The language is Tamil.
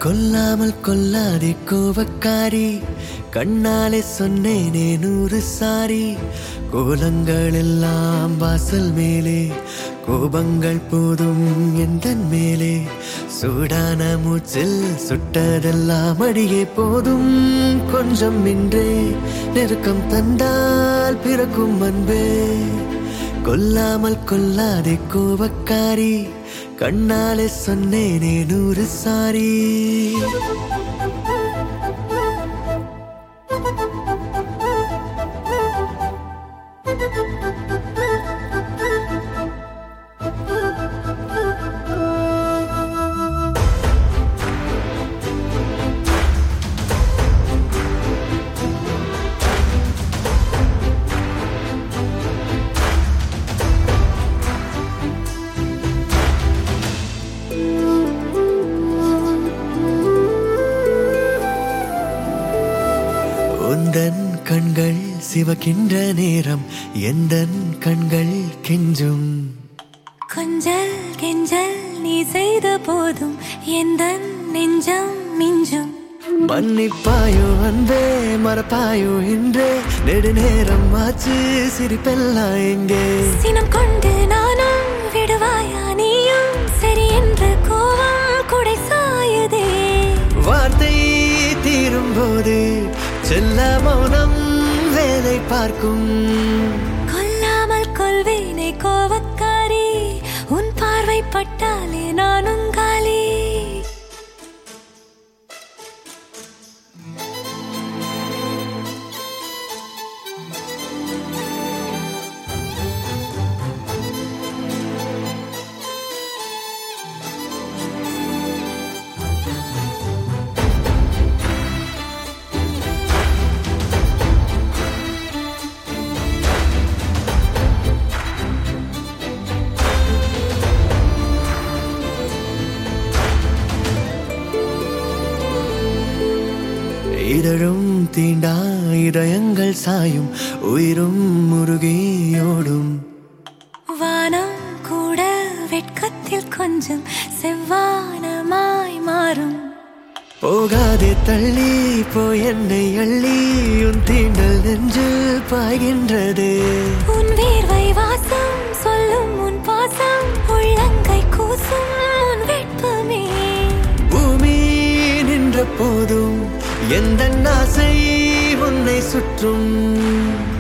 கொல்லாமல் கொல்லாதே கோபக்காரி கண்ணாலே சொன்னேனே நூறு சாரி கோலங்கள் எல்லாம் வாசல் மேலே கோபங்கள் போதும் எந்தன் மேலே சூடான மூச்சில் சுட்டதெல்லாம் அடியே போதும் கொஞ்சம் இன்றே நெருக்கம் தந்தால் பிறக்கும் அன்பே கொல்லாமல் கொல்லாதே கோபக்காரி கண்ணாலே சொன்னேனே நூறு சாரி உந்தன் கண்கள் சிவக்கின்ற நேரம் எந்தன் கண்கள் கெஞ்சும் கொஞ்சல் கெஞ்சல் நீ செய்த போதும் எந்த நெஞ்சம் மிஞ்சும் மன்னிப்பாயோ அன்பே மறப்பாயோ இன்றே நெடுநேரம் ஆச்சு சிரிப்பெல்லாம் எங்கே சினம் கொண்டு நானும் விடுவாயா நீயும் சரி என்று கோவம் குடை சாயுதே வார்த்தை தீரும் போது செல்ல மௌனம் வேலை பார்க்கும் கொல்லாமல் கொள்வேனே கோவக்காரி உன் பார்வை பட்டாலே நானும் காலி இதழும் தீண்டா இதயங்கள் சாயும் உயிரும் முருகியோடும் வானம் கூட வெட்கத்தில் கொஞ்சம் செவ்வானமாய் மாறும் போகாதே தள்ளி போய் என்னை அள்ளி உன் தீண்டல் நெஞ்சில் பாய்கின்றது உன் வேர்வை வாசம் சொல்லும் உன் பாசம் உள்ளங்கை கூசும் உன் வெட்பமே பூமி நின்ற போதும் எந்த ஆசை உன்னை சுற்றும்